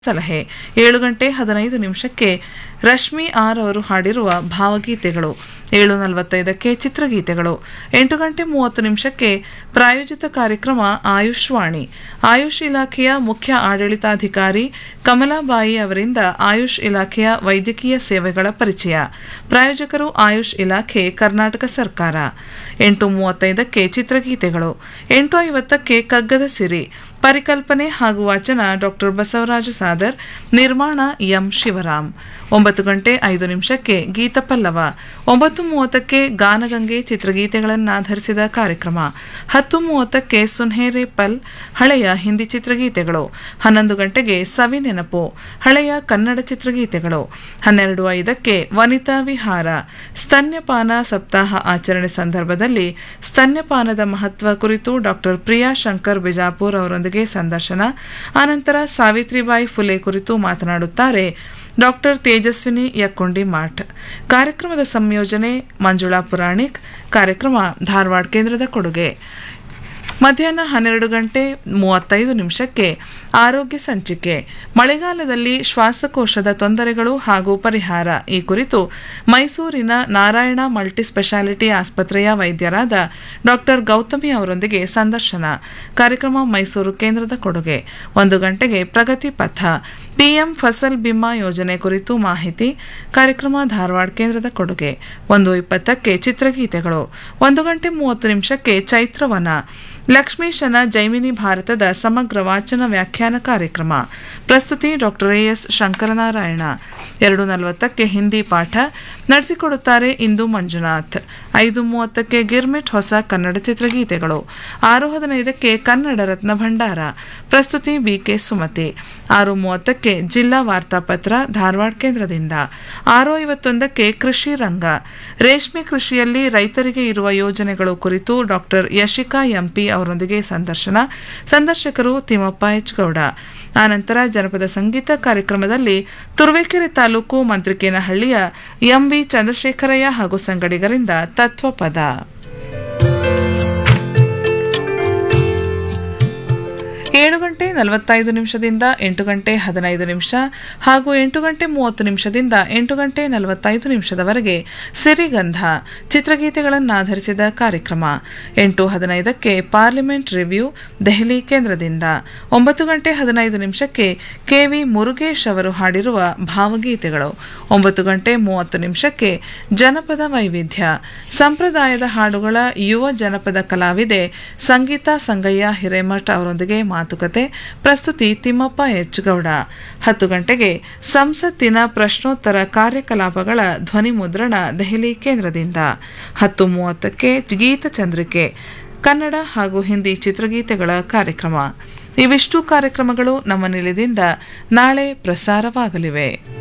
ಸಲಹೆ ಏಳು ಗಂಟೆ ಹದಿನೈದು ನಿಮಿಷಕ್ಕೆ ರಶ್ಮಿ ಆರ್ ಅವರು ಹಾಡಿರುವ ಭಾವಗೀತೆಗಳು ಏಳು ನಲವತ್ತೈದಕ್ಕೆ ಚಿತ್ರಗೀತೆಗಳು ಎಂಟು ಗಂಟೆ ಮೂವತ್ತು ನಿಮಿಷಕ್ಕೆ ಪ್ರಾಯೋಜಿತ ಕಾರ್ಯಕ್ರಮ ಆಯುಷ್ವಾಣಿ ಆಯುಷ್ ಇಲಾಖೆಯ ಮುಖ್ಯ ಆಡಳಿತಾಧಿಕಾರಿ ಕಮಲಾಬಾಯಿ ಅವರಿಂದ ಆಯುಷ್ ಇಲಾಖೆಯ ವೈದ್ಯಕೀಯ ಸೇವೆಗಳ ಪರಿಚಯ ಪ್ರಾಯೋಜಕರು ಆಯುಷ್ ಇಲಾಖೆ ಕರ್ನಾಟಕ ಸರ್ಕಾರ ಎಂಟು ಮೂವತ್ತೈದಕ್ಕೆ ಚಿತ್ರಗೀತೆಗಳು ಎಂಟು ಐವತ್ತಕ್ಕೆ ಕಗ್ಗದ ಸಿರಿ ಪರಿಕಲ್ಪನೆ ಹಾಗೂ ವಾಚನ ಡಾಕ್ಟರ್ ಬಸವರಾಜ ಸಾದರ್ ನಿರ್ಮಾಣ ಎಂ ಶಿವರಾಮ್ ಒಂಬತ್ತು ಗಂಟೆ ಐದು ನಿಮಿಷಕ್ಕೆ ಗೀತಪಲ್ಲವ ಒಂಬತ್ತು ಮೂವತ್ತಕ್ಕೆ ಗಾನಗಂಗೆ ಚಿತ್ರಗೀತೆಗಳನ್ನಾಧರಿಸಿದ ಕಾರ್ಯಕ್ರಮ ಹತ್ತು ಮೂವತ್ತಕ್ಕೆ ಸುನ್ಹೇರೆ ಪಲ್ ಹಳೆಯ ಹಿಂದಿ ಚಿತ್ರಗೀತೆಗಳು ಹನ್ನೊಂದು ಗಂಟೆಗೆ ಸವಿ ನೆನಪು ಹಳೆಯ ಕನ್ನಡ ಚಿತ್ರಗೀತೆಗಳು ಹನ್ನೆರಡು ಐದಕ್ಕೆ ವನಿತಾ ವಿಹಾರ ಸ್ತನ್ಯಪಾನ ಸಪ್ತಾಹ ಆಚರಣೆ ಸಂದರ್ಭದಲ್ಲಿ ಸ್ತನ್ಯಪಾನದ ಮಹತ್ವ ಕುರಿತು ಡಾಕ್ಟರ್ ಪ್ರಿಯಾ ಶಂಕರ್ ಬಿಜಾಪುರ್ ಅವರೊಂದಿಗೆ ಸಂದರ್ಶನ ಆನಂತರ ಸಾವಿತ್ರಿಬಾಯಿ ಫುಲೆ ಕುರಿತು ಮಾತನಾಡುತ್ತಾರೆ ಡಾಕ್ಟರ್ ತೇಜಸ್ವಿನಿ ಯಕ್ಕೊಂಡಿ ಮಾಠ್ ಕಾರ್ಯಕ್ರಮದ ಸಂಯೋಜನೆ ಮಂಜುಳಾ ಪುರಾಣಿಕ್ ಕಾರ್ಯಕ್ರಮ ಧಾರವಾಡ ಕೇಂದ್ರದ ಕೊಡುಗೆ ಮಧ್ಯಾಹ್ನ ಹನ್ನೆರಡು ಗಂಟೆ ಮೂವತ್ತೈದು ನಿಮಿಷಕ್ಕೆ ಆರೋಗ್ಯ ಸಂಚಿಕೆ ಮಳೆಗಾಲದಲ್ಲಿ ಶ್ವಾಸಕೋಶದ ತೊಂದರೆಗಳು ಹಾಗೂ ಪರಿಹಾರ ಈ ಕುರಿತು ಮೈಸೂರಿನ ನಾರಾಯಣ ಮಲ್ಟಿ ಸ್ಪೆಷಾಲಿಟಿ ಆಸ್ಪತ್ರೆಯ ವೈದ್ಯರಾದ ಡಾಕ್ಟರ್ ಗೌತಮಿ ಅವರೊಂದಿಗೆ ಸಂದರ್ಶನ ಕಾರ್ಯಕ್ರಮ ಮೈಸೂರು ಕೇಂದ್ರದ ಕೊಡುಗೆ ಒಂದು ಗಂಟೆಗೆ ಪ್ರಗತಿ ಪಥ ಪಿಎಂ ಫಸಲ್ ಬಿಮಾ ಯೋಜನೆ ಕುರಿತು ಮಾಹಿತಿ ಕಾರ್ಯಕ್ರಮ ಧಾರವಾಡ ಕೇಂದ್ರದ ಕೊಡುಗೆ ಒಂದು ಇಪ್ಪತ್ತಕ್ಕೆ ಚಿತ್ರಗೀತೆಗಳು ಒಂದು ಗಂಟೆ ಮೂವತ್ತು ನಿಮಿಷಕ್ಕೆ ಚೈತ್ರವನ ಲಕ್ಷ್ಮೀಶನ ಜೈಮಿನಿ ಭಾರತದ ಸಮಗ್ರ ವಾಚನ ವ್ಯಾಖ್ಯಾನ ಕಾರ್ಯಕ್ರಮ ಪ್ರಸ್ತುತಿ ಡಾಕ್ಟರ್ ಎಎಸ್ ಶಂಕರನಾರಾಯಣ ಎರಡು ನಲವತ್ತಕ್ಕೆ ಹಿಂದಿ ಪಾಠ ನಡೆಸಿಕೊಡುತ್ತಾರೆ ಇಂದು ಮಂಜುನಾಥ್ ಐದು ಮೂವತ್ತಕ್ಕೆ ಗಿರ್ಮಿಟ್ ಹೊಸ ಕನ್ನಡ ಚಿತ್ರಗೀತೆಗಳು ಆರು ಹದಿನೈದಕ್ಕೆ ಕನ್ನಡ ರತ್ನ ಭಂಡಾರ ಪ್ರಸ್ತುತಿ ಬಿಕೆ ಸುಮತಿ ಆರು ಮೂವತ್ತಕ್ಕೆ ಜಿಲ್ಲಾ ವಾರ್ತಾಪತ್ರ ಧಾರವಾಡ ಕೇಂದ್ರದಿಂದ ಆರು ಐವತ್ತೊಂದಕ್ಕೆ ಕೃಷಿ ರಂಗ ರೇಷ್ಮೆ ಕೃಷಿಯಲ್ಲಿ ರೈತರಿಗೆ ಇರುವ ಯೋಜನೆಗಳು ಕುರಿತು ಡಾಕ್ಟರ್ ಯಶಿಕಾ ಎಂಪಿ ಅವರೊಂದಿಗೆ ಸಂದರ್ಶನ ಸಂದರ್ಶಕರು ತಿಮ್ಮಪ್ಪ ಎಚ್ ಗೌಡ ಆನಂತರ ಜನಪದ ಸಂಗೀತ ಕಾರ್ಯಕ್ರಮದಲ್ಲಿ ತುರುವೇಕೆರೆ ತಾಲೂಕು ಮಂತ್ರಿಕೇನಹಳ್ಳಿಯ ಎಂವಿ ಚಂದ್ರಶೇಖರಯ್ಯ ಹಾಗೂ ಸಂಗಡಿಗರಿಂದ ತತ್ವಪದ ಏಳು ಗಂಟೆ ನಲವತ್ತೈದು ನಿಮಿಷದಿಂದ ಎಂಟು ಗಂಟೆ ಹದಿನೈದು ನಿಮಿಷ ಹಾಗೂ ಎಂಟು ಗಂಟೆ ಮೂವತ್ತು ನಿಮಿಷದಿಂದ ಎಂಟು ಗಂಟೆ ನಲವತ್ತೈದು ನಿಮಿಷದವರೆಗೆ ಸಿರಿಗಂಧ ಚಿತ್ರಗೀತೆಗಳನ್ನಾಧರಿಸಿದ ಕಾರ್ಯಕ್ರಮ ಎಂಟು ಹದಿನೈದಕ್ಕೆ ಪಾರ್ಲಿಮೆಂಟ್ ರಿವ್ಯೂ ದೆಹಲಿ ಕೇಂದ್ರದಿಂದ ಒಂಬತ್ತು ಗಂಟೆ ಹದಿನೈದು ನಿಮಿಷಕ್ಕೆ ಕೆವಿ ಮುರುಗೇಶ್ ಅವರು ಹಾಡಿರುವ ಭಾವಗೀತೆಗಳು ಒಂಬತ್ತು ಗಂಟೆ ಮೂವತ್ತು ನಿಮಿಷಕ್ಕೆ ಜನಪದ ವೈವಿಧ್ಯ ಸಂಪ್ರದಾಯದ ಹಾಡುಗಳ ಯುವ ಜನಪದ ಕಲಾವಿದೆ ಸಂಗೀತ ಸಂಗಯ್ಯ ಹಿರೇಮಠ್ ಅವರೊಂದಿಗೆ ಮಾತುಕತೆ ಪ್ರಸ್ತುತಿ ತಿಮ್ಮಪ್ಪ ಎಚ್ ಗೌಡ ಹತ್ತು ಗಂಟೆಗೆ ಸಂಸತ್ತಿನ ಪ್ರಶ್ನೋತ್ತರ ಕಾರ್ಯಕಲಾಪಗಳ ಧ್ವನಿ ಮುದ್ರಣ ದೆಹಲಿ ಕೇಂದ್ರದಿಂದ ಹತ್ತು ಮೂವತ್ತಕ್ಕೆ ಗೀತಚಂದ್ರಿಕೆ ಕನ್ನಡ ಹಾಗೂ ಹಿಂದಿ ಚಿತ್ರಗೀತೆಗಳ ಕಾರ್ಯಕ್ರಮ ಇವಿಷ್ಟು ಕಾರ್ಯಕ್ರಮಗಳು ನಮ್ಮ ನಿಲಯದಿಂದ ನಾಳೆ ಪ್ರಸಾರವಾಗಲಿವೆ